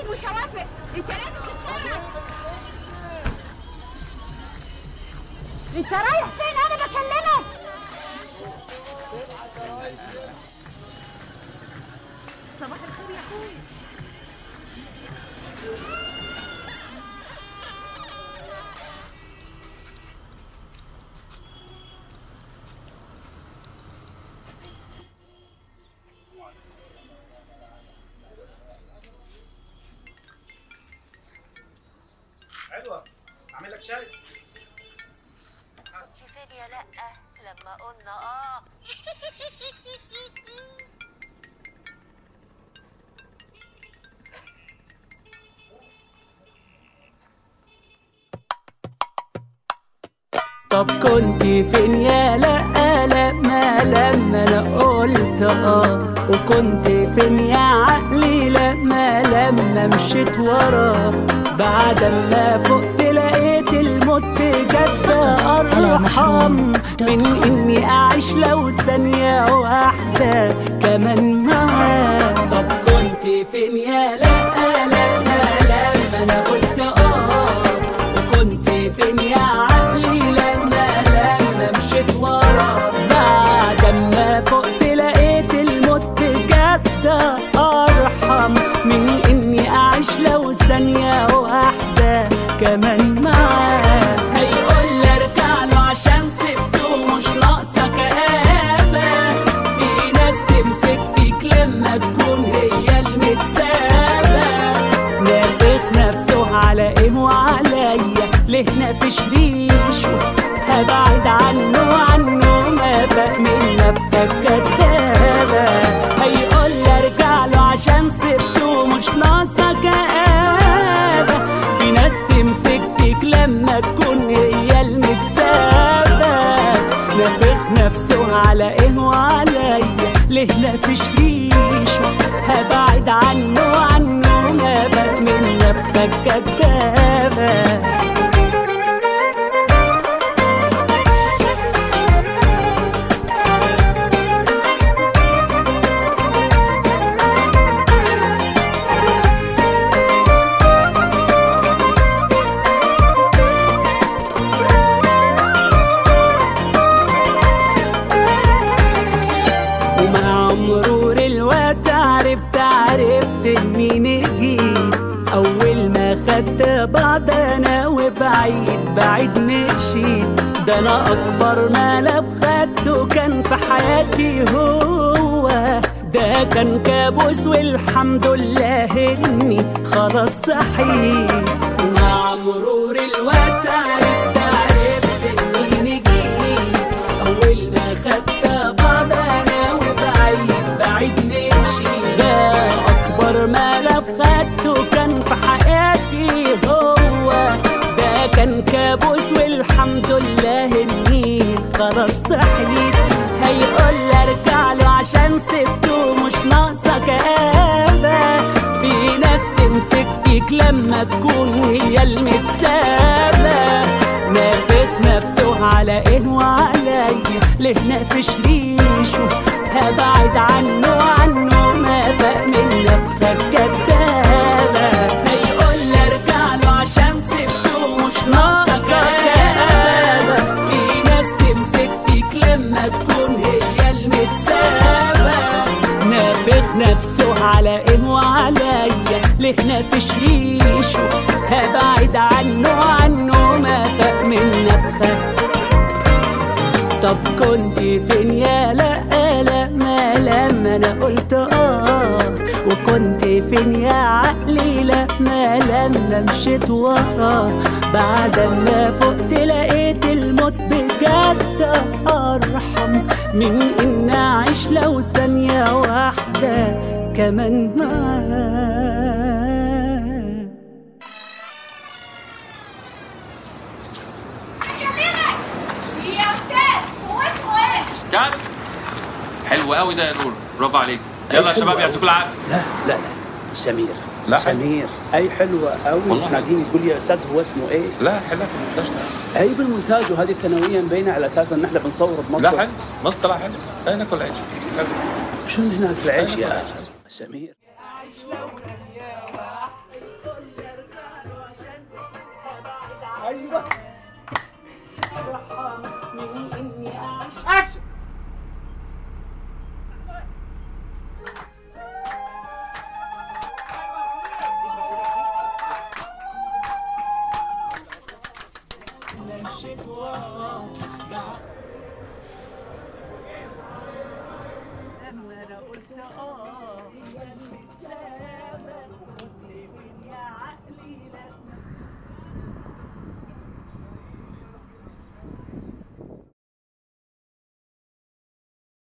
اكيد مش هوافق انت لازم تتصرف انت رايح فين انا بكلمك صباح الخير يا اخوي حلوة اعمل لك شاي كنت فين يا لأ لما قلنا اه طب كنت فين يا لا لما لما انا قلت اه وكنت فين يا عقلي لما لما مشيت وراه بعد ما فقت لقيت الموت بجد ارحم من اني اعيش لو ثانية واحدة كمان معاه طب كنت فين يا لا لما لما انا قلت اه وكنت فين يا عقلي لما لما مشيت ورا بعد ما فقت لقيت الموت بجد ارحم من اني اعيش لو ثانية واحدة كمان معاه هيقول لي ارجع له عشان سبته مش ناقصة كآبة في ناس تمسك فيك لما تكون هي المتسابة نافخ نفسه على ايه وعليا ليه نافش ريشه هبعد عنه عنه ما بقى من نفسك كدابة هيقول لي ارجع له عشان سبته مش ناقصة كآبة في ناس تمسك فيك لما تكون هي المتسابة نافخ نفسه على ايه وعليا ليه نافش ريشه هبعد عنه عنه ما بقى من نفسك كدابة ومع مرور الوقت عرفت عرفت اني نجيت اول ما خدت بعض انا وبعيد بعيد مشيت ده انا اكبر ملعب خدته كان في حياتي هو ده كان كابوس والحمد لله اني خلاص صحيت ومع مرور الوقت عرفت عرفت اني نجيت اول ما خدت بعض انا وبعيد بعيد مشي ده اكبر ملعب خدته كان في حياتي هو ده كان كابوس والحمد لله اني خلاص صحيت هيقول لي ارجع له عشان سبته مش ناقصه كآبة في ناس تمسك فيك لما تكون هي المتسابة نافخ نفسه على ايه وعليا ليه نافش ريشه هبعد عنه عنه ما بقى من نفخك كدابة هيقول لي ارجع له عشان سبته مش ناقصة كآبة في ناس تمسك فيك لما تكون هي المتسابة نافخ نفسه على ايه وعليا ليه نافش ريشه هبعد عنه عنه ما فاق من نفخه طب كنت فين يا لا لما لما انا قلت اه وكنت فين يا عقلي لما لما مشيت وراه بعد ما فقت لقيت الموت بجد ارحم من ان اعيش لو ثانية واحدة كمان معاه يا استاذ هو اسمه ايه كات حلو قوي ده يا نور برافو عليك يلا يا شباب يعطيكم العافيه لا لا لا سمير لا. سمير اي حلوه قوي والله. نادين يقول لي يا استاذ هو اسمه ايه؟ لا حلها في المونتاج ده اي بالمونتاج وهذه ثانويا مبينه على اساس ان احنا بنصور بمصر لا حلو مصر طلع حلو ايه ناكل عيش حلو شنو هناك العيش أيوة. يا سمير لما انا قلت اه